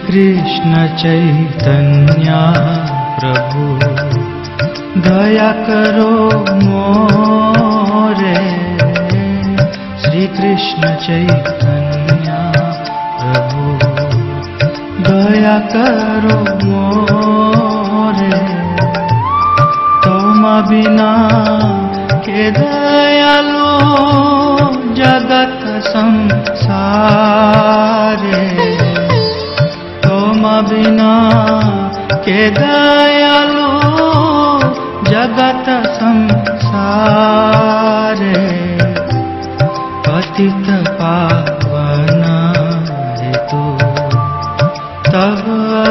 कृष्ण चैतन्या प्रभु दया करो मोरे श्री कृष्ण चैतन्या प्रभु दया करो मोरे तुम बिना के दयालु जगत संसारे तुम बिना के दयालु जगत संसारे पतित पावन हेतु तब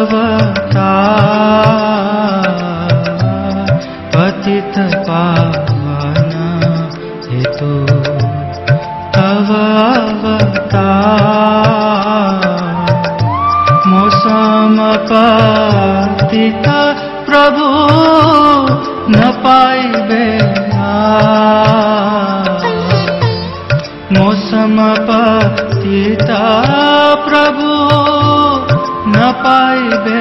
अवतार पतित पावन हेतु तब अवतार मौसम पतित प्रभु न पाइबे मौसम पतिता प्रभु न पाइबे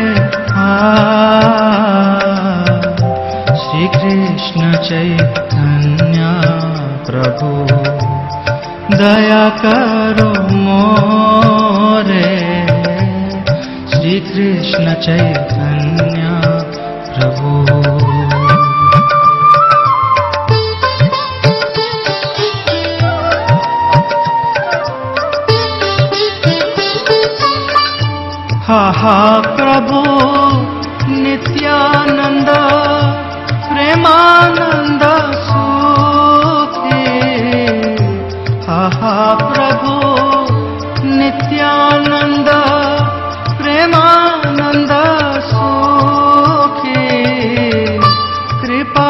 श्री कृष्ण चैतन्य प्रभु दया करो मोरे श्री कृष्ण चैतन्य प्रभु हा हा प्रभु नित्यानंद प्रेमानंद सुखी हा हा प्रभु नित्यानंद प्रेमानंद सुखी कृपा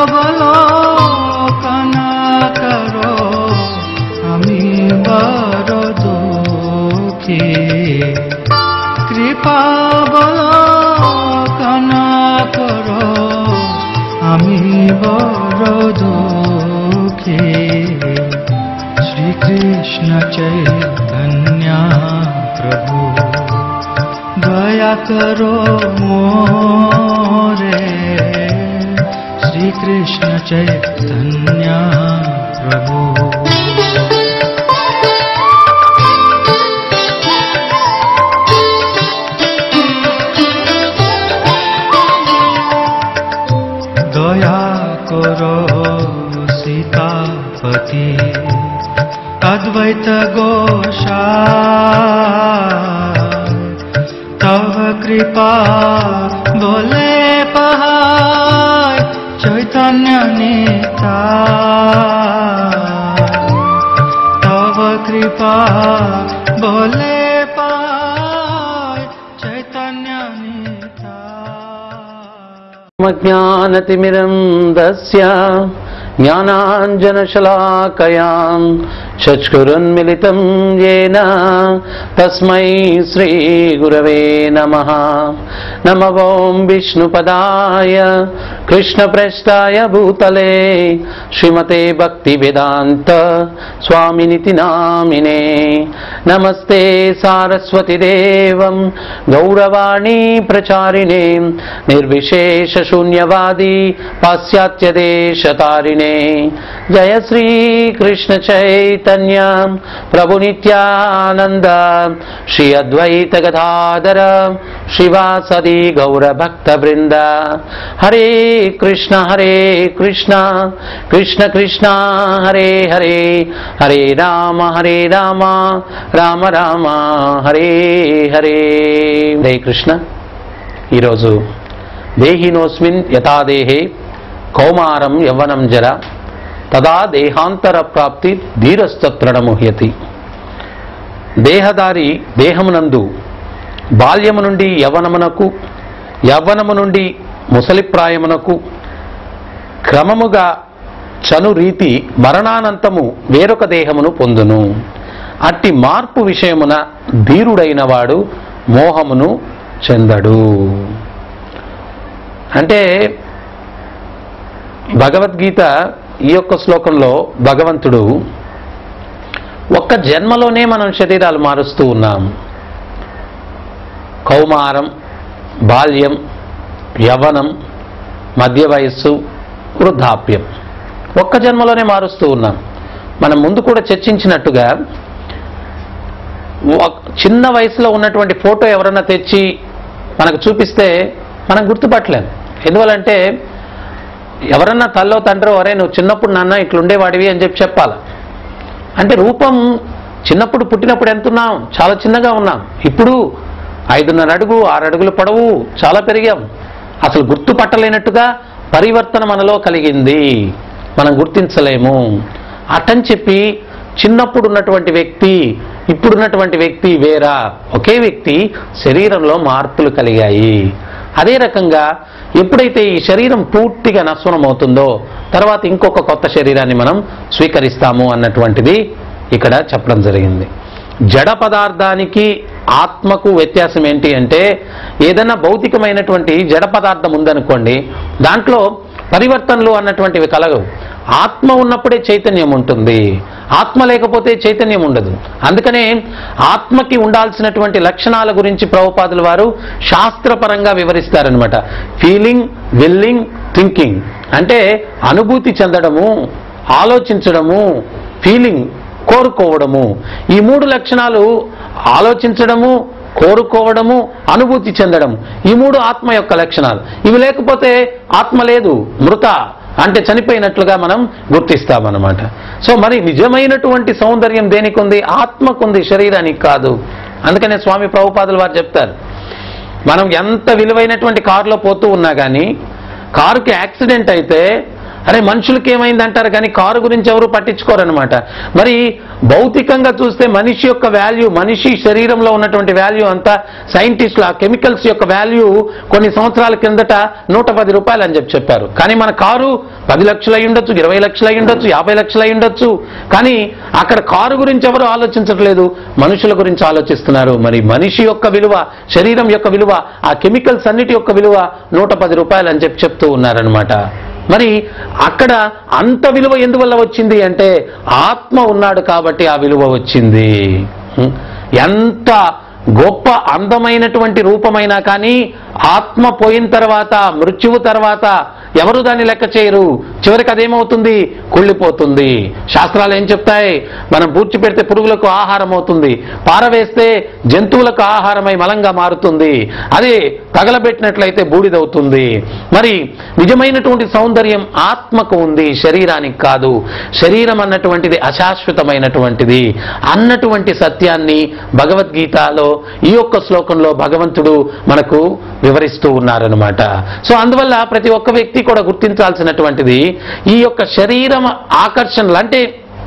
बलोकन करो আমি বড় দুঃখী কৃপা বলকনা করো আমি বড় দুঃখী শ্রীকৃষ্ণ চৈতন্য প্রভু দয়া করো মোরে শ্রীকৃষ্ণ চৈতন্য প্রভু দয়া করো সীতাপতি অদ্বৈত গোষা তব কৃপা বলে পাহায় চৈতন্য নেতা তব কৃপা বলে পায় চৈতন্য নেতা ज्ञानतिमिरं दस्य ज्ञानाञ्जनशलाकयां चक्षुरुन्मिलितं येन तस्मै श्रीगुरवे नमः नम ॐ विष्णुपदाय कृष्णप्रेष्ठाय भूतले श्रीमते भक्तिवेदान्त स्वामिनिति नामिने नमस्ते सारस्वतिदेवं गौरवाणी प्रचारिणे निर्विशेषशून्यवादी पाश्चात्यदेशतारिणे जय श्रीकृष्णचैतन्य प्रभुनित्यानन्द श्री अद्वैतगदाधर शिवासदि गौरभक्तवृन्द हरे कृष्ण हरे कृष्ण कृष्ण कृष्ण हरे हरे हरे राम हरे राम రామ రామ హరే హరే హరే కృష్ణ ఈరోజు దేహినోస్మిన్ యథాదేహే కౌమారం యవ్వనం జర తదా దేహాంతర ప్రాప్తి ధీరస్తత్రణముహ్యతి దేహదారి దేహమునందు బాల్యము నుండి యవ్వనమునకు యవ్వనము నుండి ముసలిప్రాయమునకు క్రమముగా చను రీతి మరణానంతము వేరొక దేహమును పొందును అట్టి మార్పు విషయమున ధీరుడైన వాడు మోహమును చెందడు అంటే భగవద్గీత ఈ యొక్క శ్లోకంలో భగవంతుడు ఒక్క జన్మలోనే మనం శరీరాలు మారుస్తూ ఉన్నాం కౌమారం బాల్యం యవనం మధ్య వయస్సు వృద్ధాప్యం ఒక్క జన్మలోనే మారుస్తూ ఉన్నాం మనం ముందు కూడా చర్చించినట్టుగా ఒక- చిన్న వయసులో ఉన్నటువంటి ఫోటో ఎవరన్నా తెచ్చి మనకు చూపిస్తే మనం గుర్తుపట్టలేం ఎందువలంటే ఎవరన్నా తల్లో తండ్రో అరే నువ్వు చిన్నప్పుడు నాన్న ఇట్లుండేవాడివి అని చెప్పి చెప్పాలి అంటే రూపం చిన్నప్పుడు పుట్టినప్పుడు ఎంత ఉన్నాం చాలా చిన్నగా ఉన్నాం ఇప్పుడు ఐదున్నర అడుగు ఆరు అడుగులు పొడవు చాలా పెరిగాం అసలు గుర్తుపట్టలేనట్టుగా పరివర్తన మనలో కలిగింది మనం గుర్తించలేము అటని చెప్పి చిన్నప్పుడు ఉన్నటువంటి వ్యక్తి ఇప్పుడున్నటువంటి వ్యక్తి వేరా ఒకే వ్యక్తి శరీరంలో మార్పులు కలిగాయి అదే రకంగా ఎప్పుడైతే ఈ శరీరం పూర్తిగా నశ్వనం అవుతుందో తర్వాత ఇంకొక కొత్త శరీరాన్ని మనం స్వీకరిస్తాము అన్నటువంటిది ఇక్కడ చెప్పడం జరిగింది జడ పదార్థానికి ఆత్మకు వ్యత్యాసం ఏంటి అంటే ఏదైనా భౌతికమైనటువంటి జడ పదార్థం ఉందనుకోండి దాంట్లో పరివర్తనలు అన్నటువంటివి కలగవు ఆత్మ ఉన్నప్పుడే చైతన్యం ఉంటుంది ఆత్మ లేకపోతే చైతన్యం ఉండదు అందుకనే ఆత్మకి ఉండాల్సినటువంటి లక్షణాల గురించి ప్రభుపాదుల వారు శాస్త్రపరంగా వివరిస్తారనమాట ఫీలింగ్ విల్లింగ్ థింకింగ్ అంటే అనుభూతి చెందడము ఆలోచించడము ఫీలింగ్ కోరుకోవడము ఈ మూడు లక్షణాలు ఆలోచించడము కోరుకోవడము అనుభూతి చెందడం ఈ మూడు ఆత్మ యొక్క లక్షణాలు ఇవి లేకపోతే ఆత్మ లేదు మృత అంటే చనిపోయినట్లుగా మనం గుర్తిస్తామన్నమాట సో మరి నిజమైనటువంటి సౌందర్యం దేనికి ఉంది ఆత్మకుంది శరీరానికి కాదు అందుకనే స్వామి ప్రభుపాదులు వారు చెప్తారు మనం ఎంత విలువైనటువంటి కారులో పోతూ ఉన్నా కానీ కారుకి యాక్సిడెంట్ అయితే అరే మనుషులకి ఏమైంది అంటారు కానీ కారు గురించి ఎవరు పట్టించుకోరనమాట మరి భౌతికంగా చూస్తే మనిషి యొక్క వాల్యూ మనిషి శరీరంలో ఉన్నటువంటి వాల్యూ అంతా సైంటిస్టులు ఆ కెమికల్స్ యొక్క వాల్యూ కొన్ని సంవత్సరాల కిందట నూట పది రూపాయలు అని చెప్పి చెప్పారు కానీ మన కారు పది లక్షలు అయి ఉండొచ్చు ఇరవై లక్షలు అయి ఉండొచ్చు యాభై లక్షలు అయి ఉండొచ్చు కానీ అక్కడ కారు గురించి ఎవరు ఆలోచించట్లేదు మనుషుల గురించి ఆలోచిస్తున్నారు మరి మనిషి యొక్క విలువ శరీరం యొక్క విలువ ఆ కెమికల్స్ అన్నిటి యొక్క విలువ నూట పది రూపాయలు అని చెప్పి చెప్తూ ఉన్నారనమాట మరి అక్కడ అంత విలువ ఎందువల్ల వచ్చింది అంటే ఆత్మ ఉన్నాడు కాబట్టి ఆ విలువ వచ్చింది హ్మ్. ఎంత గొప్ప అందమైనటువంటి రూపమైనా కానీ ఆత్మ పోయిన తర్వాత మృత్యువు తర్వాత ఎవరు దాన్ని లెక్క చేయరు చివరికి అదేమవుతుంది కుళ్ళిపోతుంది శాస్త్రాలు ఏం చెప్తాయి మనం పూడ్చి పెడితే పురుగులకు ఆహారం అవుతుంది పారవేస్తే జంతువులకు ఆహారమై మలంగా మారుతుంది అదే తగలబెట్టినట్లయితే బూడిదవుతుంది మరి నిజమైనటువంటి సౌందర్యం ఆత్మకు ఉంది శరీరానికి కాదు శరీరం అన్నటువంటిది అశాశ్వతమైనటువంటిది అన్నటువంటి సత్యాన్ని భగవద్గీతలో ఈ యొక్క శ్లోకంలో భగవంతుడు మనకు వివరిస్తూ ఉన్నారనమాట సో అందువల్ల ప్రతి ఒక్క వ్యక్తి కూడా గుర్తించాల్సినటువంటిది ఈ యొక్క శరీరం ఆకర్షణలు అంటే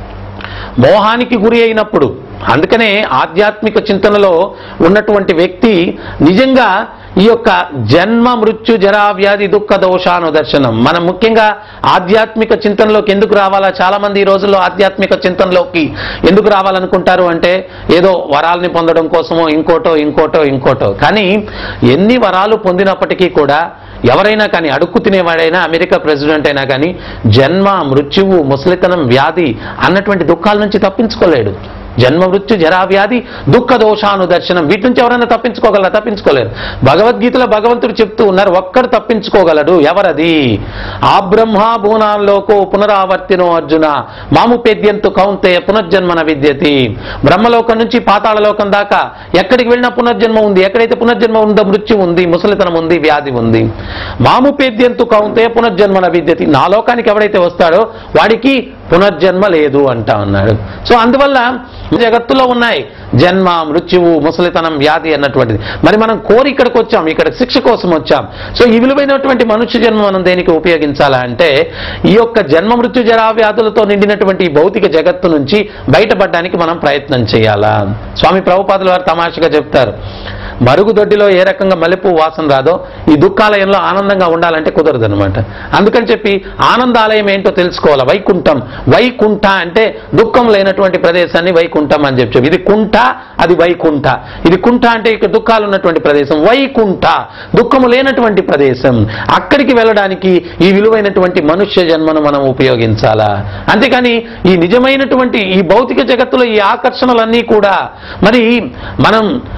మోహానికి గురి అయినప్పుడు అందుకనే ఆధ్యాత్మిక చింతనలో ఉన్నటువంటి వ్యక్తి నిజంగా ఈ యొక్క జన్మ మృత్యు జరా వ్యాధి దుఃఖ దోషానుదర్శనం మనం ముఖ్యంగా ఆధ్యాత్మిక చింతనలోకి ఎందుకు రావాలా చాలా మంది ఈ రోజుల్లో ఆధ్యాత్మిక చింతనలోకి ఎందుకు రావాలనుకుంటారు అంటే ఏదో వరాల్ని పొందడం కోసమో ఇంకోటో ఇంకోటో ఇంకోటో కానీ ఎన్ని వరాలు పొందినప్పటికీ కూడా ఎవరైనా కానీ అడుక్కు తినేవాడైనా అమెరికా ప్రెసిడెంట్ అయినా కానీ జన్మ మృత్యువు ముసలితనం వ్యాధి అన్నటువంటి దుఃఖాల నుంచి తప్పించుకోలేడు జన్మ మృత్యు జరా వ్యాధి దుఃఖ దోషాను దర్శనం వీటి నుంచి ఎవరైనా తప్పించుకోగలరా తప్పించుకోలేరు భగవద్గీతలో భగవంతుడు చెప్తూ ఉన్నారు ఒక్కడు తప్పించుకోగలడు ఎవరది ఆ బ్రహ్మ భూనాల్లోకో పునరావర్తినో అర్జున మాముపేద్యంతు కౌంతే పునర్జన్మన విద్యతి బ్రహ్మలోకం నుంచి పాతాళలోకం దాకా ఎక్కడికి వెళ్ళినా పునర్జన్మ ఉంది ఎక్కడైతే పునర్జన్మ ఉందో మృత్యు ఉంది ముసలితనం ఉంది వ్యాధి ఉంది మాముపేద్యంతు కౌంతే పునర్జన్మన విద్యతి నా లోకానికి ఎవడైతే వస్తాడో వాడికి పునర్జన్మ లేదు అంటా ఉన్నాడు సో అందువల్ల జగత్తులో ఉన్నాయి జన్మ మృత్యువు ముసలితనం వ్యాధి అన్నటువంటిది మరి మనం కోరి ఇక్కడికి వచ్చాం ఇక్కడ శిక్ష కోసం వచ్చాం సో ఈ విలువైనటువంటి మనుష్య జన్మ మనం దేనికి ఉపయోగించాలా అంటే ఈ యొక్క జన్మ మృత్యు జరా వ్యాధులతో నిండినటువంటి ఈ భౌతిక జగత్తు నుంచి బయటపడడానికి మనం ప్రయత్నం చేయాలా స్వామి ప్రభుపాదుల వారు తమాషగా చెప్తారు మరుగుదొడ్డిలో ఏ రకంగా మల్లెపూ వాసన రాదో ఈ దుఃఖాలయంలో ఆనందంగా ఉండాలంటే కుదరదు అనమాట అందుకని చెప్పి ఆనందాలయం ఏంటో తెలుసుకోవాలి వైకుంఠం వైకుంఠ అంటే దుఃఖం లేనటువంటి ప్రదేశాన్ని వైకుంఠం అని చెప్పి ఇది కుంఠ అది వైకుంఠ ఇది కుంఠ అంటే ఇక్కడ దుఃఖాలు ఉన్నటువంటి ప్రదేశం వైకుంఠ దుఃఖము లేనటువంటి ప్రదేశం అక్కడికి వెళ్ళడానికి ఈ విలువైనటువంటి మనుష్య జన్మను మనం ఉపయోగించాలా అంతేకాని ఈ నిజమైనటువంటి ఈ భౌతిక జగత్తులో ఈ ఆకర్షణలన్నీ కూడా మరి మనం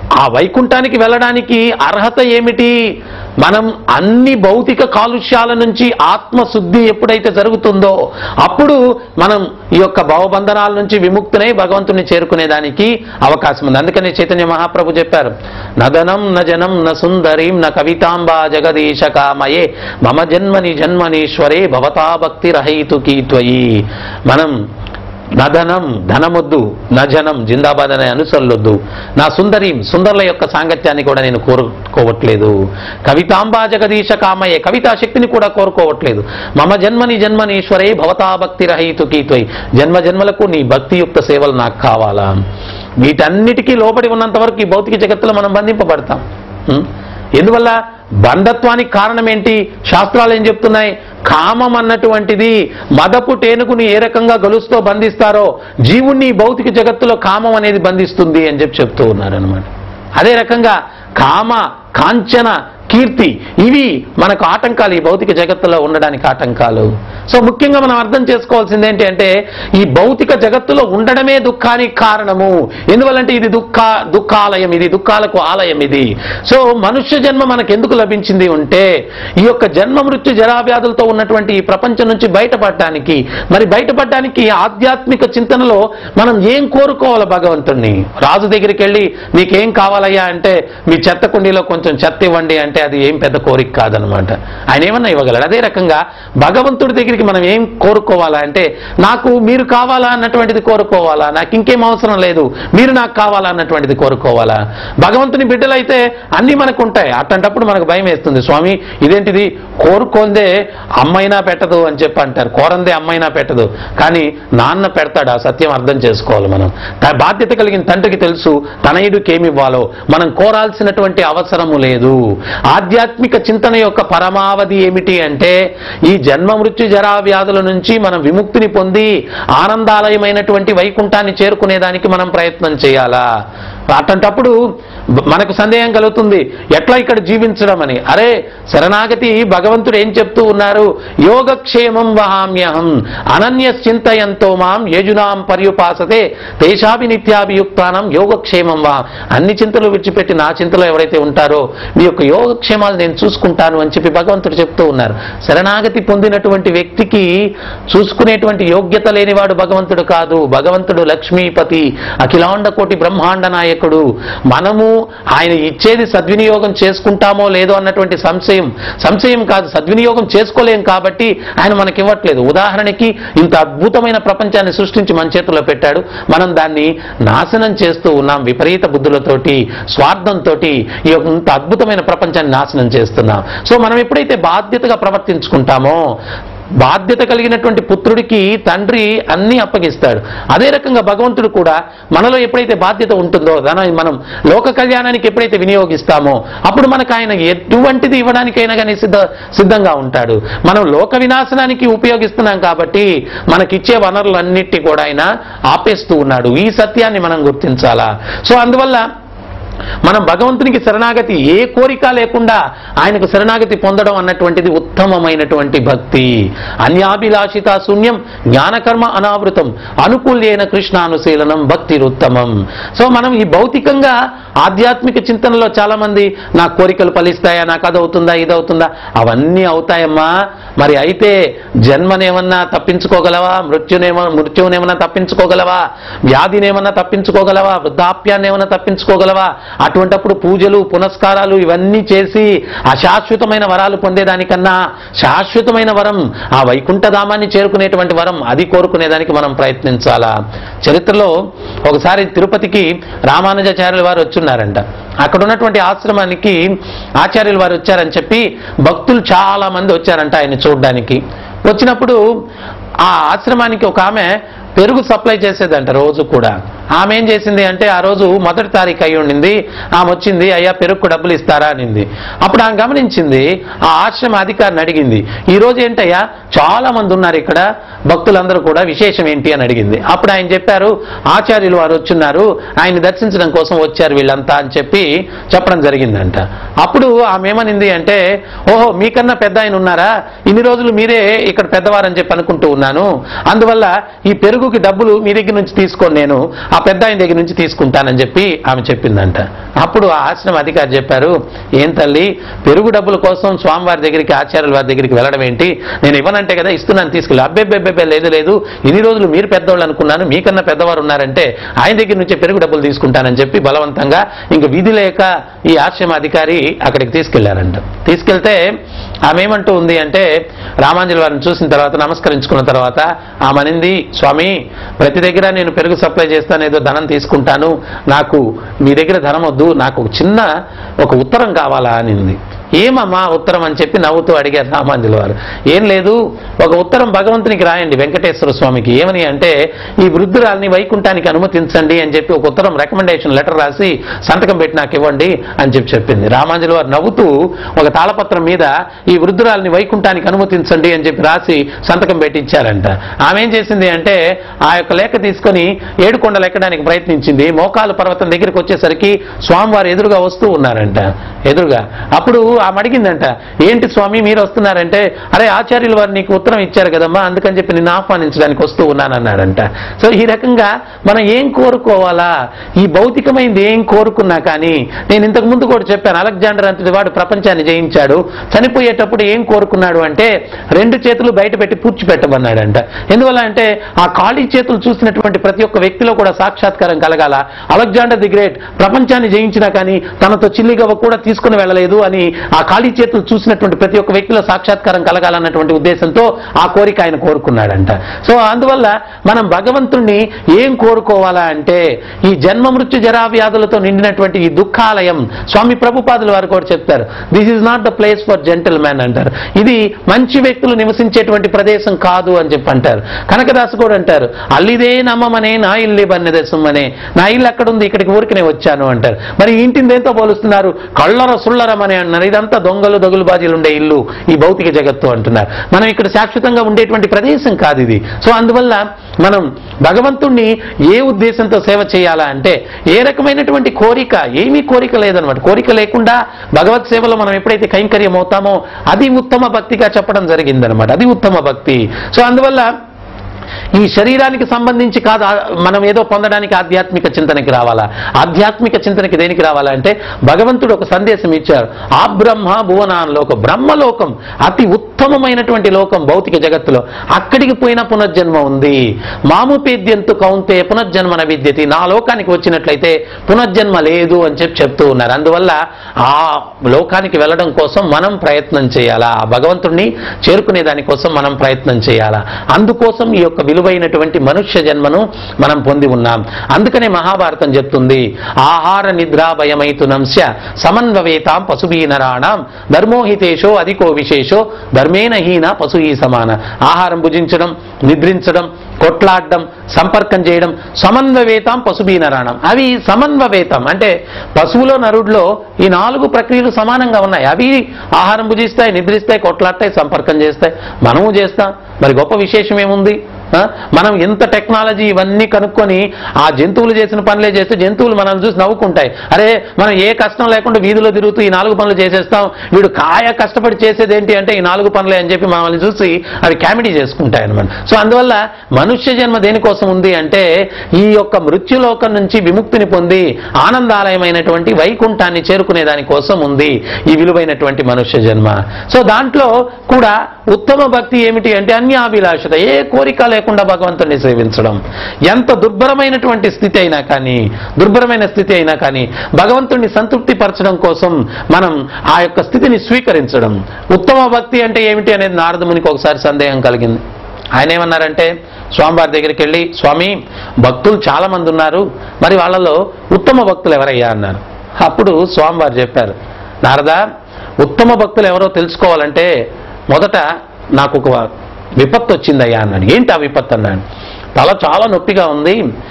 ఆ వైకుంఠానికి వెళ్ళడానికి అర్హత ఏమిటి మనం అన్ని భౌతిక కాలుష్యాల నుంచి ఆత్మశుద్ధి ఎప్పుడైతే జరుగుతుందో అప్పుడు మనం ఈ యొక్క భవబంధనాల నుంచి విముక్తునై భగవంతుని చేరుకునేదానికి అవకాశం ఉంది అందుకనే చైతన్య మహాప్రభు చెప్పారు నదనం న జనం న సుందరీం న కవితాంబా జగదీశ కామయే మమ జన్మని జన్మనీశ్వరే భవతా భక్తి రహైతుకీ త్వయి మనం నధనం ధనమొద్దు నజనం జిందాబాద్ అనే అనుసరులొద్దు నా సుందరీం సుందరుల యొక్క సాంగత్యాన్ని కూడా నేను కోరుకోవట్లేదు కవితాంబా జగదీశ కామయ్యే కవితా శక్తిని కూడా కోరుకోవట్లేదు మమ జన్మని జన్మనీశ్వరే భవతా భక్తి రహితు కీత్వై జన్మ జన్మలకు నీ భక్తియుక్త సేవలు నాకు కావాలా వీటన్నిటికీ లోబడి ఉన్నంత వరకు ఈ భౌతిక జగత్తులో మనం బంధింపబడతాం ఉం? ఎందువల్ల బంధత్వానికి కారణం ఏంటి శాస్త్రాలు ఏం చెప్తున్నాయి కామం అన్నటువంటిది మదపు టేనుగుని ఏ రకంగా గొలుసుతో బంధిస్తారో జీవుణ్ణి ఈ భౌతిక జగత్తులో కామం అనేది బంధిస్తుంది అని చెప్పి చెప్తూ ఉన్నారనమాట అదే రకంగా కామ కాంచన కీర్తి ఇవి మనకు ఆటంకాలు ఈ భౌతిక జగత్తులో ఉండడానికి ఆటంకాలు సో ముఖ్యంగా మనం అర్థం చేసుకోవాల్సింది ఏంటి అంటే ఈ భౌతిక జగత్తులో ఉండడమే దుఃఖానికి కారణము ఎందువల్లంటే ఇది దుఃఖ దుఃఖాలయం ఇది దుఃఖాలకు ఆలయం ఇది సో మనుష్య జన్మ మనకు ఎందుకు లభించింది ఉంటే ఈ యొక్క జన్మ మృత్యు జరావ్యాధులతో ఉన్నటువంటి ఈ ప్రపంచం నుంచి బయటపడడానికి మరి బయటపడడానికి ఆధ్యాత్మిక చింతనలో మనం ఏం కోరుకోవాలి భగవంతుణ్ణి రాజు దగ్గరికి వెళ్ళి నీకేం కావాలయ్యా అంటే మీ చెత్త కుండీలో కొంచెం చెత్త ఇవ్వండి అంటే అది ఏం పెద్ద కోరిక కాదనమాట ఆయన ఏమన్నా ఇవ్వగలడు అదే రకంగా భగవంతుడి దగ్గరికి మనం ఏం కోరుకోవాలా అంటే నాకు మీరు కావాలా అన్నటువంటిది కోరుకోవాలా నాకు ఇంకేం అవసరం లేదు మీరు నాకు కావాలా అన్నటువంటిది కోరుకోవాలా భగవంతుని బిడ్డలైతే అన్నీ మనకు ఉంటాయి అట్లాంటప్పుడు మనకు భయం వేస్తుంది స్వామి ఇదేంటిది కోరుకోందే అమ్మైనా పెట్టదు అని చెప్పి అంటారు కోరందే అమ్మైనా పెట్టదు కానీ నాన్న పెడతాడు ఆ సత్యం అర్థం చేసుకోవాలి మనం త- బాధ్యత కలిగిన తండ్రికి తెలుసు తనయుడికి ఏమి ఇవ్వాలో మనం కోరాల్సినటువంటి అవసరము లేదు ఆధ్యాత్మిక చింతన యొక్క పరమావధి ఏమిటి అంటే ఈ జన్మ మృత్యు జరా వ్యాధుల నుంచి మనం విముక్తిని పొంది ఆనందాలయమైనటువంటి వైకుంఠాన్ని చేరుకునేదానికి మనం ప్రయత్నం చేయాలా అట్లాంటప్పుడు బ- మనకు సందేహం కలుగుతుంది ఎట్లా ఇక్కడ జీవించడం అని అరే శరణాగతి భగవంతుడు ఏం చెప్తూ ఉన్నారు యోగక్షేమం వహామ్యహం అనన్య చింతయంతో మాం యజునాం పర్యుపాసతే తేషాభి నిత్యాభియుక్తానం యోగక్షేమం వా అన్ని చింతలు విడిచిపెట్టి నా చింతలో ఎవరైతే ఉంటారో మీ యొక్క యోగక్షేమాలు నేను చూసుకుంటాను అని చెప్పి భగవంతుడు చెప్తూ ఉన్నారు శరణాగతి పొందినటువంటి వ్యక్తికి చూసుకునేటువంటి యోగ్యత లేనివాడు భగవంతుడు కాదు భగవంతుడు లక్ష్మీపతి అఖిలాండ కోటి బ్రహ్మాండ నాయకుడు మనము ఆయన ఇచ్చేది సద్వినియోగం చేసుకుంటామో లేదో అన్నటువంటి సంశయం సంశయం కాదు సద్వినియోగం చేసుకోలేం కాబట్టి ఆయన మనకి ఇవ్వట్లేదు ఉదాహరణకి ఇంత అద్భుతమైన ప్రపంచాన్ని సృష్టించి మన చేతుల్లో పెట్టాడు మనం దాన్ని నాశనం చేస్తూ ఉన్నాం విపరీత బుద్ధులతోటి స్వార్థంతో ఈ యొక్క ఇంత అద్భుతమైన ప్రపంచాన్ని నాశనం చేస్తున్నాం సో మనం ఎప్పుడైతే బాధ్యతగా ప్రవర్తించుకుంటామో బాధ్యత కలిగినటువంటి పుత్రుడికి తండ్రి అన్ని అప్పగిస్తాడు అదే రకంగా భగవంతుడు కూడా మనలో ఎప్పుడైతే బాధ్యత ఉంటుందో దాన్ని మనం లోక కళ్యాణానికి ఎప్పుడైతే వినియోగిస్తామో అప్పుడు మనకు ఆయన ఎటువంటిది ఇవ్వడానికైనా కానీ సిద్ధ సిద్ధంగా ఉంటాడు మనం లోక వినాశనానికి ఉపయోగిస్తున్నాం కాబట్టి మనకిచ్చే వనరులన్నిటి కూడా ఆయన ఆపేస్తూ ఉన్నాడు ఈ సత్యాన్ని మనం గుర్తించాలా సో అందువల్ల మనం భగవంతునికి శరణాగతి ఏ కోరిక లేకుండా ఆయనకు శరణాగతి పొందడం అన్నటువంటిది ఉత్తమమైనటువంటి భక్తి అన్యాభిలాషిత శూన్యం జ్ఞానకర్మ అనావృతం అనుకూల్యైన కృష్ణానుశీలనం భక్తి ఉత్తమం సో మనం ఈ భౌతికంగా ఆధ్యాత్మిక చింతనలో చాలా మంది నా కోరికలు ఫలిస్తాయా నాకు అది అవుతుందా ఇది అవుతుందా అవన్నీ అవుతాయమ్మా మరి అయితే జన్మనేమన్నా తప్పించుకోగలవా మృత్యునేమ మృత్యువునేమన్నా తప్పించుకోగలవా వ్యాధినేమన్నా తప్పించుకోగలవా వృద్ధాప్యాన్ని ఏమన్నా తప్పించుకోగలవా అటువంటప్పుడు పూజలు పునస్కారాలు ఇవన్నీ చేసి అశాశ్వతమైన వరాలు పొందేదానికన్నా శాశ్వతమైన వరం ఆ వైకుంఠధామాన్ని చేరుకునేటువంటి వరం అది కోరుకునేదానికి మనం ప్రయత్నించాలా చరిత్రలో ఒకసారి తిరుపతికి రామానుజాచార్యుల వారు వచ్చున్నారంట అక్కడ ఉన్నటువంటి ఆశ్రమానికి ఆచార్యులు వారు వచ్చారని చెప్పి భక్తులు చాలా మంది వచ్చారంట ఆయన చూడడానికి వచ్చినప్పుడు ఆ ఆశ్రమానికి ఒక ఆమె పెరుగు సప్లై చేసేదంట రోజు కూడా ఆమె ఏం చేసింది అంటే ఆ రోజు మొదటి తారీఖు అయి ఉండింది ఆమె వచ్చింది అయ్యా పెరుగుకు డబ్బులు ఇస్తారా అనింది అప్పుడు ఆమె గమనించింది ఆ ఆశ్రమ అధికారిని అడిగింది ఈ రోజు ఏంటయ్యా చాలా మంది ఉన్నారు ఇక్కడ భక్తులందరూ కూడా విశేషం ఏంటి అని అడిగింది అప్పుడు ఆయన చెప్పారు ఆచార్యులు వారు వచ్చున్నారు ఆయన్ని దర్శించడం కోసం వచ్చారు వీళ్ళంతా అని చెప్పి చెప్పడం జరిగిందంట అప్పుడు ఆమె ఏమనింది అంటే ఓహో మీకన్నా పెద్ద ఆయన ఉన్నారా ఇన్ని రోజులు మీరే ఇక్కడ పెద్దవారని చెప్పి అనుకుంటూ ఉన్నాను అందువల్ల ఈ పెరుగుకి డబ్బులు మీ దగ్గర నుంచి తీసుకోండి నేను ఆ పెద్ద ఆయన దగ్గర నుంచి తీసుకుంటానని చెప్పి ఆమె చెప్పిందంట అప్పుడు ఆ ఆశ్రమ అధికారి చెప్పారు ఏం తల్లి పెరుగు డబ్బుల కోసం స్వామివారి దగ్గరికి ఆచార్యుల వారి దగ్గరికి వెళ్ళడం ఏంటి నేను ఇవ్వనంటే కదా ఇస్తున్నాను తీసుకెళ్ళి అబ్బెబ్బెబ్బెబ్బే లేదు లేదు ఇన్ని రోజులు మీరు పెద్దవాళ్ళు అనుకున్నాను మీకన్నా పెద్దవారు ఉన్నారంటే ఆయన దగ్గర నుంచే పెరుగు డబ్బులు తీసుకుంటానని చెప్పి బలవంతంగా ఇంక విధి లేక ఈ ఆశ్రమ అధికారి అక్కడికి తీసుకెళ్లారంట తీసుకెళ్తే ఆమె ఏమంటూ ఉంది అంటే రామాంజలి వారిని చూసిన తర్వాత నమస్కరించుకున్న తర్వాత ఆమె అనింది స్వామి ప్రతి దగ్గర నేను పెరుగు సప్లై చేస్తాను ఏదో ధనం తీసుకుంటాను నాకు మీ దగ్గర ధనం వద్దు నాకు ఒక చిన్న ఒక ఉత్తరం కావాలా అనింది ఏమమ్మా ఉత్తరం అని చెప్పి నవ్వుతూ అడిగారు రామాంజుల వారు ఏం లేదు ఒక ఉత్తరం భగవంతునికి రాయండి వెంకటేశ్వర స్వామికి ఏమని అంటే ఈ వృద్ధురాల్ని వైకుంఠానికి అనుమతించండి అని చెప్పి ఒక ఉత్తరం రికమెండేషన్ లెటర్ రాసి సంతకం పెట్టి నాకు ఇవ్వండి అని చెప్పి చెప్పింది రామాంజుల వారు నవ్వుతూ ఒక తాళపత్రం మీద ఈ వృద్ధురాల్ని వైకుంఠానికి అనుమతించండి అని చెప్పి రాసి సంతకం పెట్టి ఇచ్చారంట ఆమె ఏం చేసింది అంటే ఆ యొక్క లేఖ తీసుకొని ఏడుకొండలు ఎక్కడానికి ప్రయత్నించింది మోకాలు పర్వతం దగ్గరికి వచ్చేసరికి స్వామివారు ఎదురుగా వస్తూ ఉన్నారంట ఎదురుగా అప్పుడు ఆమె అడిగిందంట ఏంటి స్వామి మీరు వస్తున్నారంటే అరే ఆచార్యుల వారు నీకు ఉత్తరం ఇచ్చారు కదమ్మా అందుకని చెప్పి నిన్ను ఆహ్వానించడానికి వస్తూ ఉన్నానన్నాడంట సో ఈ రకంగా మనం ఏం కోరుకోవాలా ఈ భౌతికమైనది ఏం కోరుకున్నా కానీ నేను ఇంతకు ముందు కూడా చెప్పాను అలెగ్జాండర్ అంతటి వాడు ప్రపంచాన్ని జయించాడు చనిపోయేటప్పుడు ఏం కోరుకున్నాడు అంటే రెండు చేతులు బయట పెట్టి పూడ్చిపెట్టమన్నాడంట ఎందువల్ల అంటే ఆ ఖాళీ చేతులు చూసినటువంటి ప్రతి ఒక్క వ్యక్తిలో కూడా సాక్షాత్కారం కలగాల అలెగ్జాండర్ ది గ్రేట్ ప్రపంచాన్ని జయించినా కానీ తనతో చిల్లిగవ్వ కూడా తీసుకుని వెళ్ళలేదు అని ఆ ఖాళీ చేతులు చూసినటువంటి ప్రతి ఒక్క వ్యక్తిలో సాక్షాత్కారం కలగాలన్నటువంటి ఉద్దేశంతో ఆ కోరిక ఆయన కోరుకున్నాడంట సో అందువల్ల మనం భగవంతుణ్ణి ఏం కోరుకోవాలా అంటే ఈ జన్మ మృత్యు జరా వ్యాధులతో నిండినటువంటి ఈ దుఃఖాలయం స్వామి ప్రభుపాదుల వారు కూడా చెప్తారు this is not the place for gentleman అంటారు ఇది మంచి వ్యక్తులు నివసించేటువంటి ప్రదేశం కాదు అని చెప్పి అంటారు కనకదాసు కూడా అంటారు అల్లిదే నమ్మమనే నా ఇల్లి బన్నెదసమ్మనే నా ఇల్లు అక్కడ ఉంది ఇక్కడికి ఊరికనే వచ్చాను అంటారు మరి ఈ ఇంటిని దేంతో పోలుస్తున్నారు కళ్ళర సుళ్ళరం అని అంటున్నారు ఇదంతా దొంగలు దొంగలు బాజీలు ఉండే ఇల్లు ఈ భౌతిక జగత్తు అంటున్నారు మనం ఇక్కడ శాశ్వతంగా ఉండేటువంటి ప్రదేశం కాదు ఇది సో అందువల్ల మనం భగవంతుణ్ణి ఏ ఉద్దేశంతో సేవ చేయాలా అంటే ఏ రకమైనటువంటి కోరిక ఏమీ కోరిక లేదనమాట కోరిక లేకుండా భగవత్ సేవలో మనం ఎప్పుడైతే కైంకర్యం అవుతామో అది ఉత్తమ భక్తిగా చెప్పడం జరిగిందనమాట అది ఉత్తమ భక్తి సో అందువల్ల ఈ శరీరానికి సంబంధించి కాదు ఆ- మనం ఏదో పొందడానికి ఆధ్యాత్మిక చింతనకి రావాలా ఆధ్యాత్మిక చింతనకి దేనికి రావాలా అంటే భగవంతుడు ఒక సందేశం ఇచ్చారు ఆ బ్రహ్మ భువనాన్ లోకం బ్రహ్మలోకం అతి ఉత్తమమైనటువంటి లోకం భౌతిక జగత్తులో అక్కడికి పోయిన పునర్జన్మ ఉంది మాముపేద్యంతు కౌంతే పునర్జన్మన విద్యతి నా లోకానికి వచ్చినట్లయితే పునర్జన్మ లేదు అని చెప్పి చెప్తూ ఉన్నారు అందువల్ల ఆ లోకానికి వెళ్ళడం కోసం మనం ప్రయత్నం చేయాలా ఆ భగవంతుణ్ణి చేరుకునే దానికోసం మనం ప్రయత్నం చేయాలా అందుకోసం ఈ యొక్క విలువైనటువంటి మనుష్య జన్మను మనం పొంది ఉన్నాం అందుకనే మహాభారతం చెప్తుంది ఆహార నిద్రా భయమైతునంస్య సమన్వవేతాం పశుభీ నరాణం ధర్మోహితేషో అధికో విశేషో ధర్మేణ హీన పశుహీ సమాన ఆహారం భుజించడం నిద్రించడం కొట్లాడడం సంపర్కం చేయడం సమన్వవేతాం పశుభీ నరాణం అవి సమన్వవేతం అంటే పశువులో నరుడిలో ఈ నాలుగు ప్రక్రియలు సమానంగా ఉన్నాయి అవి ఆహారం భుజిస్తాయి నిద్రిస్తాయి కొట్లాడతాయి సంపర్కం చేస్తాయి మనము చేస్తాం మరి గొప్ప విశేషం ఏముంది ఆ? మనం ఎంత టెక్నాలజీ ఇవన్నీ కనుక్కొని ఆ జంతువులు చేసిన పనులే చేస్తే జంతువులు మనం చూసి నవ్వుకుంటాయి అరే మనం ఏ కష్టం లేకుండా వీధిలో తిరుగుతూ ఈ నాలుగు పనులు చేసేస్తాం వీడు కాయ కష్టపడి చేసేది ఏంటి అంటే ఈ నాలుగు పనులే అని చెప్పి మనల్ని చూసి అవి కామెడీ చేసుకుంటాయి అనమాట సో అందువల్ల మనుష్య జన్మ దేనికోసం ఉంది అంటే ఈ యొక్క మృత్యులోకం నుంచి విముక్తిని పొంది ఆనందాలయమైనటువంటి వైకుంఠాన్ని చేరుకునే దానికోసం ఉంది ఈ విలువైనటువంటి మనుష్య జన్మ సో దాంట్లో కూడా ఉత్తమ భక్తి ఏమిటి అంటే అన్యాభిలాషత ఏ కోరిక లేకుండా భగవంతుని సేవించడం ఎంత దుర్భరమైనటువంటి స్థితి అయినా కానీ దుర్భరమైన స్థితి అయినా కానీ భగవంతుణ్ణి సంతృప్తి పరచడం కోసం మనం ఆ యొక్క స్థితిని స్వీకరించడం ఉత్తమ భక్తి అంటే ఏమిటి అనేది నారదమునికి ఒకసారి సందేహం కలిగింది ఆయన ఏమన్నారంటే స్వామివారి దగ్గరికి వెళ్ళి స్వామి భక్తులు చాలా మంది ఉన్నారు మరి వాళ్ళలో ఉత్తమ భక్తులు ఎవరయ్యా అన్నారు అప్పుడు స్వామివారు చెప్పారు నారదా ఉత్తమ భక్తులు ఎవరో తెలుసుకోవాలంటే మొదట నాకు ఒక విపత్తు వచ్చిందయ్యా అన్నాడు ఏంటి ఆ విపత్తు అన్నాడు తల చాలా నొప్పిగా ఉంది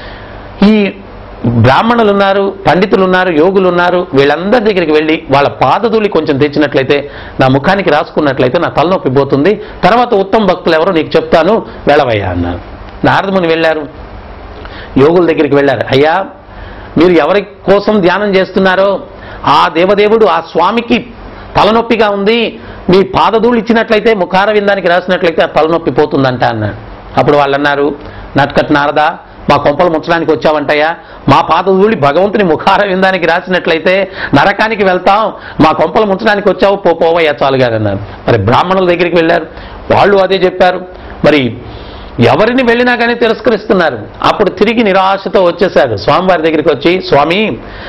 ఈ బ్రాహ్మణులు ఉన్నారు పండితులు ఉన్నారు యోగులు ఉన్నారు వీళ్ళందరి దగ్గరికి వెళ్ళి వాళ్ళ పాదధూళి కొంచెం తెచ్చినట్లయితే నా ముఖానికి రాసుకున్నట్లయితే నా తలనొప్పి పోతుంది తర్వాత ఉత్తమ భక్తులు ఎవరో నీకు చెప్తాను వెళ్ళవయ్యా అన్నారు నారదముని వెళ్ళారు యోగుల దగ్గరికి వెళ్ళారు అయ్యా మీరు ఎవరి కోసం ధ్యానం చేస్తున్నారో ఆ దేవదేవుడు ఆ స్వామికి తలనొప్పిగా ఉంది మీ పాదధూళి ఇచ్చినట్లయితే ముఖార విందానికి రాసినట్లయితే ఆ తలనొప్పి పోతుందంట అన్నాడు అప్పుడు వాళ్ళు అన్నారు నట్కట్ నారదా మా కొంపలు ముంచడానికి వచ్చావంటయ్యా మా పాదధూళి భగవంతుని ముఖార విందానికి రాసినట్లయితే నరకానికి వెళ్తాం మా కొంపలు ముంచడానికి వచ్చావు పో పోవయ్యా చాలు గారు అన్నారు మరి బ్రాహ్మణుల దగ్గరికి వెళ్ళారు వాళ్ళు అదే చెప్పారు మరి ఎవరిని వెళ్ళినా కానీ తిరస్కరిస్తున్నారు అప్పుడు తిరిగి నిరాశతో వచ్చేశాడు స్వామివారి దగ్గరికి వచ్చి స్వామి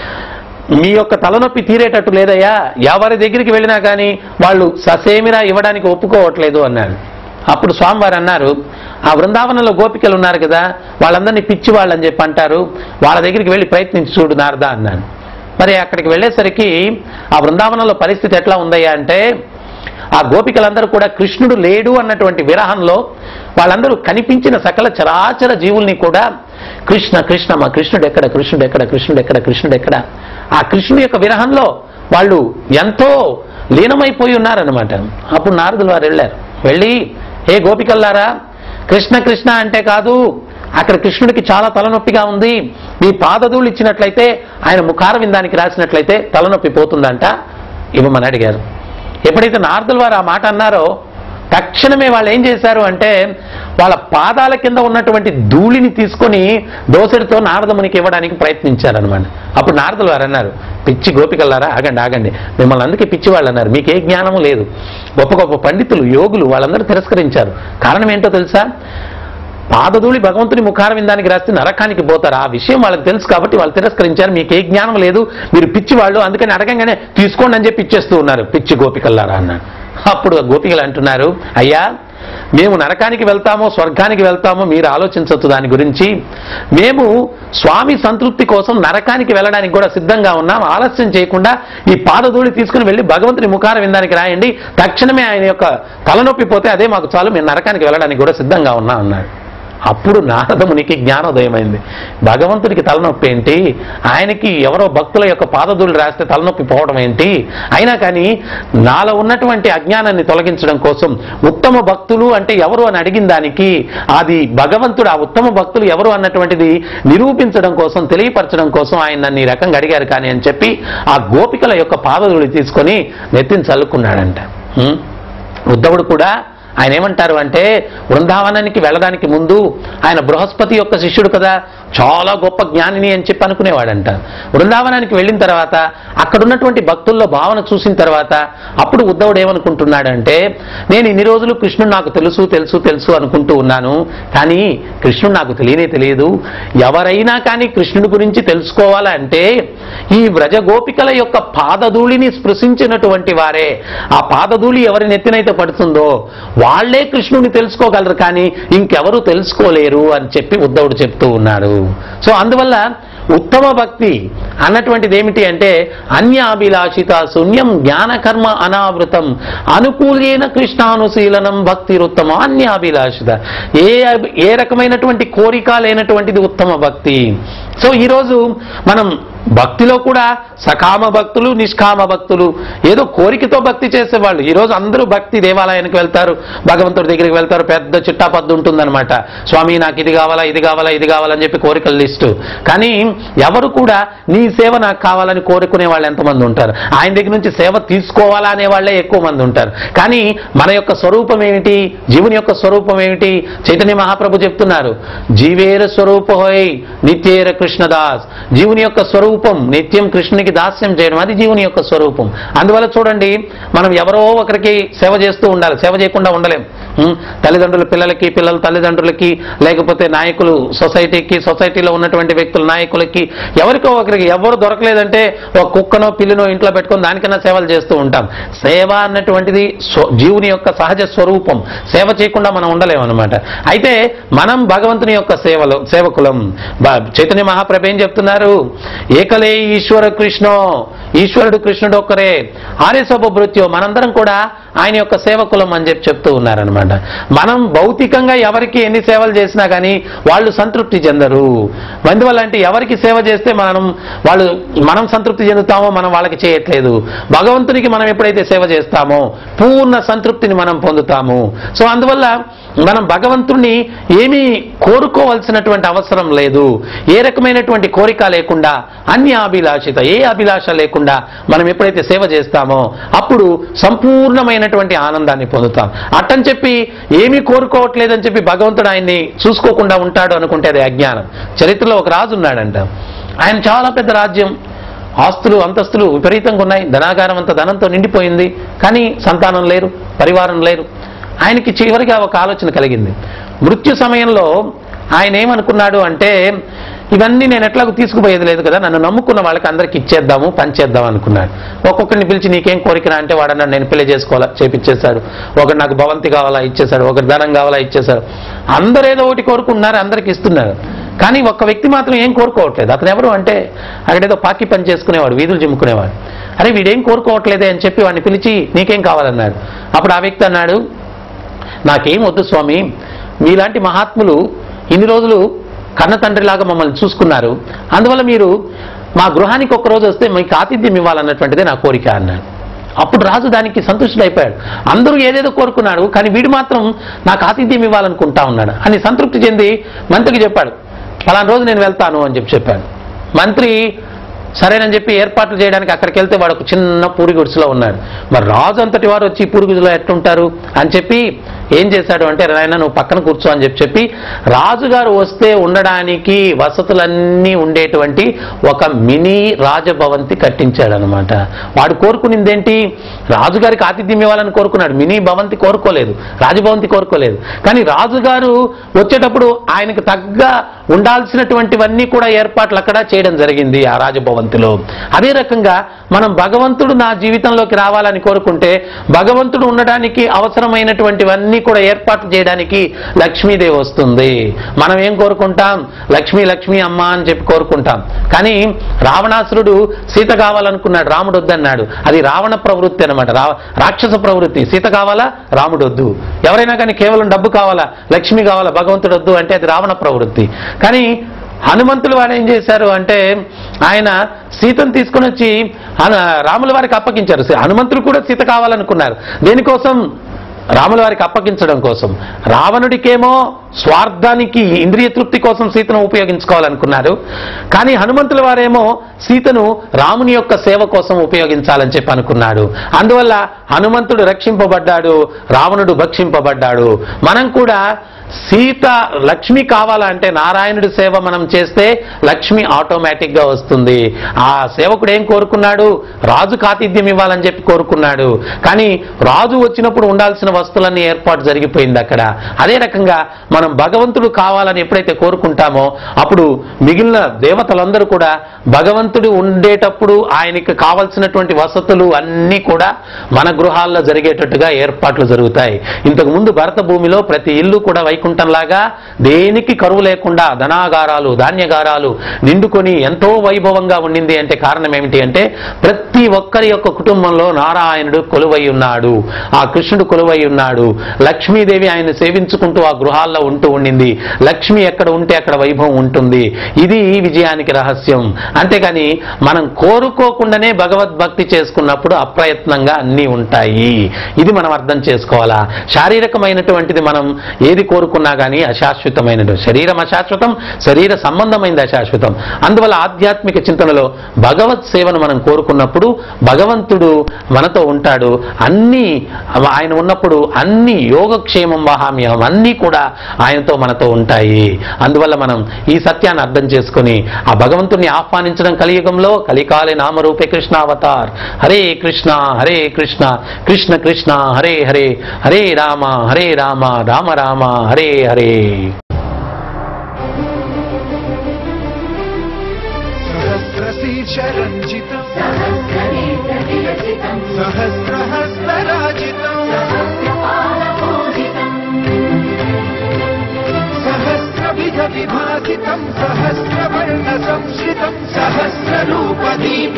మీ యొక్క తలనొప్పి తీరేటట్టు లేదయ్యా ఎవరి దగ్గరికి వెళ్ళినా కానీ వాళ్ళు ససేమిరా ఇవ్వడానికి ఒప్పుకోవట్లేదు అన్నాడు అప్పుడు స్వామివారు అన్నారు ఆ బృందావనంలో గోపికలు ఉన్నారు కదా వాళ్ళందరినీ పిచ్చి వాళ్ళని చెప్పి అంటారు వాళ్ళ దగ్గరికి వెళ్ళి ప్రయత్నించి చూడు నారదా అన్నాను మరి అక్కడికి వెళ్ళేసరికి ఆ బృందావనంలో పరిస్థితి ఎట్లా ఉందయ్యా అంటే ఆ గోపికలందరూ కూడా కృష్ణుడు లేడు అన్నటువంటి విరహంలో వాళ్ళందరూ కనిపించిన సకల చరాచర జీవుల్ని కూడా కృష్ణ కృష్ణ మా కృష్ణుడు ఎక్కడ కృష్ణుడు ఎక్కడ కృష్ణుడు ఎక్కడ కృష్ణుడు ఎక్కడ ఆ కృష్ణుడి యొక్క విరహంలో వాళ్ళు ఎంతో లీనమైపోయి ఉన్నారనమాట అప్పుడు నారదులు వారు వెళ్ళారు వెళ్ళి హే గోపికల్లారా కృష్ణ కృష్ణ అంటే కాదు అక్కడ కృష్ణుడికి చాలా తలనొప్పిగా ఉంది మీ పాదధూళ్ళు ఇచ్చినట్లయితే ఆయన ముఖార విందానికి రాసినట్లయితే తలనొప్పి పోతుందంట ఇవ్వమని అడిగారు ఎప్పుడైతే నారదుల వారు ఆ మాట అన్నారో తక్షణమే వాళ్ళు ఏం చేశారు అంటే వాళ్ళ పాదాల కింద ఉన్నటువంటి ధూళిని తీసుకొని దోసడితో నారదమునికి ఇవ్వడానికి ప్రయత్నించారనమాట అప్పుడు నారదులు వారు అన్నారు పిచ్చి గోపికల్లారా ఆగండి ఆగండి మిమ్మల్ని అందుకే పిచ్చి వాళ్ళు అన్నారు మీకు ఏ జ్ఞానము లేదు గొప్ప గొప్ప పండితులు యోగులు వాళ్ళందరూ తిరస్కరించారు కారణం ఏంటో తెలుసా పాదధూళి భగవంతుని ముఖార విందానికి రాస్తే నరకానికి పోతారు ఆ విషయం వాళ్ళకి తెలుసు కాబట్టి వాళ్ళు తిరస్కరించారు మీకు ఏ జ్ఞానం లేదు మీరు పిచ్చి వాళ్ళు అందుకని అడగంగానే తీసుకోండి అని చెప్పి ఇచ్చేస్తూ ఉన్నారు పిచ్చి గోపికల్లారా అన్నారు అప్పుడు ఆ గోపికలు అంటున్నారు అయ్యా మేము నరకానికి వెళ్తామో స్వర్గానికి వెళ్తామో మీరు ఆలోచించవచ్చు దాని గురించి మేము స్వామి సంతృప్తి కోసం నరకానికి వెళ్ళడానికి కూడా సిద్ధంగా ఉన్నాం ఆలస్యం చేయకుండా ఈ పాదధూళి తీసుకుని వెళ్ళి భగవంతుని ముఖార వినడానికి రాయండి తక్షణమే ఆయన యొక్క తలనొప్పి పోతే అదే మాకు చాలు మేము నరకానికి వెళ్ళడానికి కూడా సిద్ధంగా ఉన్నాం అన్నాడు అప్పుడు నారదమునికి జ్ఞానోదయమైంది భగవంతుడికి తలనొప్పి ఏంటి ఆయనకి ఎవరో భక్తుల యొక్క పాదధూళి రాస్తే తలనొప్పి పోవడం ఏంటి అయినా కానీ నాలో ఉన్నటువంటి అజ్ఞానాన్ని తొలగించడం కోసం ఉత్తమ భక్తులు అంటే ఎవరు అని అడిగిన దానికి అది భగవంతుడు ఆ ఉత్తమ భక్తులు ఎవరు అన్నటువంటిది నిరూపించడం కోసం తెలియపరచడం కోసం ఆయన నన్ను ఈ రకంగా అడిగారు కానీ అని చెప్పి ఆ గోపికల యొక్క పాదధూళి తీసుకొని నెత్తిని చల్లుకున్నాడంట హ్మ్? ఉద్ధవుడు కూడా ఆయన ఏమంటారు అంటే బృందావనానికి వెళ్ళడానికి ముందు ఆయన బృహస్పతి యొక్క శిష్యుడు కదా చాలా గొప్ప జ్ఞానిని అని చెప్పి అనుకునేవాడంట బృందావనానికి వెళ్ళిన తర్వాత అక్కడ ఉన్నటువంటి భక్తుల్లో భావన చూసిన తర్వాత అప్పుడు ఉద్ధవుడు ఏమనుకుంటున్నాడంటే నేను ఇన్ని రోజులు కృష్ణుడు నాకు తెలుసు తెలుసు తెలుసు అనుకుంటూ ఉన్నాను కానీ కృష్ణుడు నాకు తెలియనే తెలియదు ఎవరైనా కానీ కృష్ణుడి గురించి తెలుసుకోవాలంటే ఈ వ్రజ గోపికల యొక్క పాదధూళిని స్పృశించినటువంటి వారే ఆ పాదధూళి ఎవరి నెత్తినైతే పడుతుందో వాళ్ళే కృష్ణుని తెలుసుకోగలరు కానీ ఇంకెవరు తెలుసుకోలేరు అని చెప్పి ఉద్ధవుడు చెప్తూ ఉన్నాడు సో అందువల్ల ఉత్తమ భక్తి అన్నటువంటిది ఏమిటి అంటే అన్యాభిలాషిత శూన్యం జ్ఞానకర్మ అనావృతం అనుకూలేన కృష్ణానుశీలనం భక్తి ఉత్తమ అన్యాభిలాషిత ఏ ఏ రకమైనటువంటి కోరిక లేనటువంటిది ఉత్తమ భక్తి సో ఈరోజు మనం భక్తిలో కూడా సకామ భక్తులు నిష్కామ భక్తులు ఏదో కోరికతో భక్తి చేసేవాళ్ళు ఈరోజు అందరూ భక్తి దేవాలయానికి వెళ్తారు భగవంతుడి దగ్గరికి వెళ్తారు పెద్ద చిట్టాపద్దు ఉంటుందన్నమాట స్వామి నాకు ఇది కావాలా ఇది కావాలా ఇది కావాలని చెప్పి కోరికల లిస్టు కానీ ఎవరు కూడా నీ సేవ నాకు కావాలని కోరుకునే వాళ్ళు ఎంతమంది ఉంటారు ఆయన దగ్గర నుంచి సేవ తీసుకోవాలా అనే వాళ్ళే ఎక్కువ మంది ఉంటారు కానీ మన యొక్క స్వరూపం ఏమిటి జీవుని యొక్క స్వరూపం ఏమిటి చైతన్య మహాప్రభు చెప్తున్నారు జీవేర స్వరూపహోయ్ నిత్యేర కృష్ణదాస్ జీవుని యొక్క స్వరూపం నిత్యం కృష్ణునికి దాస్యం చేయడం అది జీవుని యొక్క స్వరూపం అందువల్ల చూడండి మనం ఎవరో ఒకరికి సేవ చేస్తూ ఉండాలి సేవ చేయకుండా ఉండలేం ఉం? తల్లిదండ్రుల పిల్లలకి పిల్లల తల్లిదండ్రులకి లేకపోతే నాయకులు సొసైటీకి సొసైటీలో ఉన్నటువంటి వ్యక్తుల నాయకులకి ఎవరికో ఒకరికి ఎవరు దొరకలేదంటే ఒక కుక్కనో పిల్లినో ఇంట్లో పెట్టుకొని దానికన్నా సేవలు చేస్తూ ఉంటాం సేవ అన్నటువంటిది స్వ- జీవుని యొక్క సహజ స్వరూపం సేవ చేయకుండా మనం ఉండలేం అనమాట అయితే మనం భగవంతుని యొక్క సేవలో సేవకులం బ- చైతన్య మహాప్రభు ఏం చెప్తున్నారు ఏకలే ఈశ్వర కృష్ణో ఈశ్వరుడు కృష్ణుడు ఒక్కరే ఆర్యసోపభృత్యో మనందరం కూడా ఆయన యొక్క సేవకులం అని చెప్పి చెప్తూ ఉన్నారనమాట మనం భౌతికంగా ఎవరికి ఎన్ని సేవలు చేసినా కానీ వాళ్ళు సంతృప్తి చెందరు అందువల్ల అంటే ఎవరికి సేవ చేస్తే మనం వాళ్ళు మనం సంతృప్తి చెందుతామో మనం వాళ్ళకి చేయట్లేదు భగవంతునికి మనం ఎప్పుడైతే సేవ చేస్తామో పూర్ణ సంతృప్తిని మనం పొందుతాము సో అందువల్ల మనం భగవంతుణ్ణి ఏమీ కోరుకోవాల్సినటువంటి అవసరం లేదు ఏ రకమైనటువంటి కోరిక లేకుండా అన్ని అభిలాషిత ఏ అభిలాష లేకుండా మనం ఎప్పుడైతే సేవ చేస్తామో అప్పుడు సంపూర్ణమైనటువంటి ఆనందాన్ని పొందుతాం అట్టని చెప్పి ఏమీ కోరుకోవట్లేదని చెప్పి భగవంతుడు ఆయన్ని చూసుకోకుండా ఉంటాడు అనుకుంటే అది అజ్ఞానం చరిత్రలో ఒక రాజు ఉన్నాడంట ఆయన చాలా పెద్ద రాజ్యం ఆస్తులు అంతస్తులు విపరీతంగా ఉన్నాయి ధనాగారం అంత ధనంతో నిండిపోయింది కానీ సంతానం లేరు పరివారం లేరు ఆయనకి చివరిగా ఒక ఆలోచన కలిగింది మృత్యు సమయంలో ఆయన ఏమనుకున్నాడు అంటే ఇవన్నీ నేను ఎట్లాగో తీసుకుపోయేది లేదు కదా నన్ను నమ్ముకున్న వాళ్ళకి అందరికి ఇచ్చేద్దాము పంచేద్దాం అనుకున్నాడు ఒక్కొక్కరిని పిలిచి నీకేం కోరికనా అంటే వాడు అన్నాడు నేను పెళ్లి చేసుకోవాలా చేపిచ్చేశాడు ఒకడు నాకు భవంతి కావాలా ఇచ్చేశాడు ఒకటి ధనం కావాలా ఇచ్చేశాడు అందరూ ఏదో ఒకటి కోరుకుంటున్నారు అందరికి ఇస్తున్నారు కానీ ఒక్క వ్యక్తి మాత్రం ఏం కోరుకోవట్లేదు అతను ఎవరు అంటే అక్కడేదో పాకి పని చేసుకునేవాడు వీధులు చిమ్ముకునేవాడు అరే వీడేం కోరుకోవట్లేదే అని చెప్పి వాడిని పిలిచి నీకేం కావాలన్నాడు అప్పుడు ఆ వ్యక్తి అన్నాడు నాకేం వద్దు స్వామి మీలాంటి మహాత్ములు ఇన్ని రోజులు కన్న తండ్రిలాగా మమ్మల్ని చూసుకున్నారు అందువల్ల మీరు మా గృహానికి ఒక రోజు వస్తే మీకు ఆతిథ్యం ఇవ్వాలన్నటువంటిదే నా కోరిక అన్నాడు అప్పుడు రాజు దానికి సంతుష్టుడైపోయాడు అందరూ ఏదేదో కోరుకున్నాడు కానీ వీడు మాత్రం నాకు ఆతిథ్యం ఇవ్వాలనుకుంటా ఉన్నాడు అని సంతృప్తి చెంది మంత్రికి చెప్పాడు ఫలానా రోజు నేను వెళ్తాను అని చెప్పి చెప్పాడు మంత్రి సరేనని చెప్పి ఏర్పాట్లు చేయడానికి అక్కడికి వెళ్తే వాడు ఒక చిన్న పూరి గుడిసెలో ఉన్నాడు మరి రాజు అంతటి వారు వచ్చి ఈ పూరి గుడిసెలో ఎట్టుంటారు అని చెప్పి ఏం చేశాడు అంటే నాయన నువ్వు పక్కన కూర్చో అని చెప్పి చెప్పి రాజుగారు వస్తే ఉండడానికి వసతులన్నీ ఉండేటువంటి ఒక మినీ రాజభవంతి కట్టించాడు అనమాట వాడు కోరుకునిందేంటి రాజుగారికి ఆతిథ్యం ఇవ్వాలని కోరుకున్నాడు మినీ భవంతి కోరుకోలేదు రాజభవంతి కోరుకోలేదు కానీ రాజుగారు వచ్చేటప్పుడు ఆయనకు తగ్గ ఉండాల్సినటువంటివన్నీ కూడా ఏర్పాట్లు అక్కడ చేయడం జరిగింది ఆ రాజభవంతిలో అదే రకంగా మనం భగవంతుడు నా జీవితంలోకి రావాలని కోరుకుంటే భగవంతుడు ఉండడానికి అవసరమైనటువంటివన్నీ కూడా ఏర్పాట్లు చేయడానికి లక్ష్మీదేవి వస్తుంది మనం ఏం కోరుకుంటాం లక్ష్మీ లక్ష్మీ అమ్మ అని చెప్పి కోరుకుంటాం కానీ రావణాసురుడు సీత కావాలనుకున్నాడు రాముడు వద్దన్నాడు అది రావణ ప్రవృత్తి అనమాట రా రాక్షస ప్రవృత్తి సీత కావాలా రాముడు వద్దు ఎవరైనా కానీ కేవలం డబ్బు కావాలా లక్ష్మి కావాలా భగవంతుడు వద్దు అంటే అది రావణ ప్రవృత్తి కానీ హనుమంతులు వారు ఏం చేశారు అంటే ఆయన సీతను తీసుకుని వచ్చి హను- రాముల వారికి అప్పగించారు హనుమంతులు కూడా సీత కావాలనుకున్నారు దేనికోసం రాముల వారికి అప్పగించడం కోసం రావణుడికేమో స్వార్థానికి ఇంద్రియ తృప్తి కోసం సీతను ఉపయోగించుకోవాలనుకున్నారు కానీ హనుమంతుల వారేమో సీతను రాముని యొక్క సేవ కోసం ఉపయోగించాలని చెప్పి అనుకున్నాడు అందువల్ల హనుమంతుడు రక్షింపబడ్డాడు రావణుడు భక్షింపబడ్డాడు మనం కూడా సీత లక్ష్మి కావాలంటే నారాయణుడి సేవ మనం చేస్తే లక్ష్మి ఆటోమేటిక్ గా వస్తుంది ఆ సేవకుడు ఏం కోరుకున్నాడు రాజుకు ఆతిథ్యం ఇవ్వాలని చెప్పి కోరుకున్నాడు కానీ రాజు వచ్చినప్పుడు ఉండాల్సిన వస్తువులన్నీ ఏర్పాటు జరిగిపోయింది అక్కడ అదే రకంగా మనం భగవంతుడు కావాలని ఎప్పుడైతే కోరుకుంటామో అప్పుడు మిగిలిన దేవతలందరూ కూడా భగవంతుడు ఉండేటప్పుడు ఆయనకి కావలసినటువంటి వసతులు అన్నీ కూడా మన గృహాల్లో జరిగేటట్టుగా ఏర్పాట్లు జరుగుతాయి ఇంతకు ముందు భరత భూమిలో ప్రతి ఇల్లు కూడా వైకుంఠంలాగా దేనికి కరువు లేకుండా ధనాగారాలు ధాన్యగారాలు నిండుకొని ఎంతో వైభవంగా ఉండింది అంటే కారణం ఏమిటి అంటే ప్రతి ఒక్కరి యొక్క కుటుంబంలో నారాయణుడు కొలువై ఉన్నాడు ఆ కృష్ణుడు కొలువై ఉన్నాడు లక్ష్మీదేవి ఆయన సేవించుకుంటూ ఆ గృహాల్లో ఉంటూ ఉండింది లక్ష్మి ఎక్కడ ఉంటే అక్కడ వైభవం ఉంటుంది ఇది ఈ విజయానికి రహస్యం అంతేకాని మనం కోరుకోకుండానే భగవద్భక్తి చేసుకున్నప్పుడు అప్రయత్నంగా అన్నీ ఉంటాయి ఇది మనం అర్థం చేసుకోవాలా శారీరకమైనటువంటిది మనం ఏది కోరుకున్నా కానీ అశాశ్వతమైనటువంటి శరీరం అశాశ్వతం శరీర సంబంధమైనది అశాశ్వతం అందువల్ల ఆధ్యాత్మిక చింతనలో భగవత్ సేవను మనం కోరుకున్నప్పుడు భగవంతుడు మనతో ఉంటాడు అన్ని ఆయన ఉన్నప్పుడు అన్ని యోగక్షేమం వహామ్యం అన్నీ కూడా ఆయనతో మనతో ఉంటాయి అందువల్ల మనం ఈ సత్యాన్ని అర్థం చేసుకొని ఆ భగవంతుని ఆహ్వానించడం కలియుగంలో కలికాలే నామరూపే కృష్ణ అవతార్ హరే కృష్ణ హరే కృష్ణ కృష్ణ కృష్ణ హరే హరే హరే రామ హరే రామ రామ రామ హరే హరే सहस्रशीर्षरञ्जितम् सहस्रहस्तराजितम् सहस्रविधविभासितम् सहस्रवर्णसंश्रितम् सहस्ररूपदीप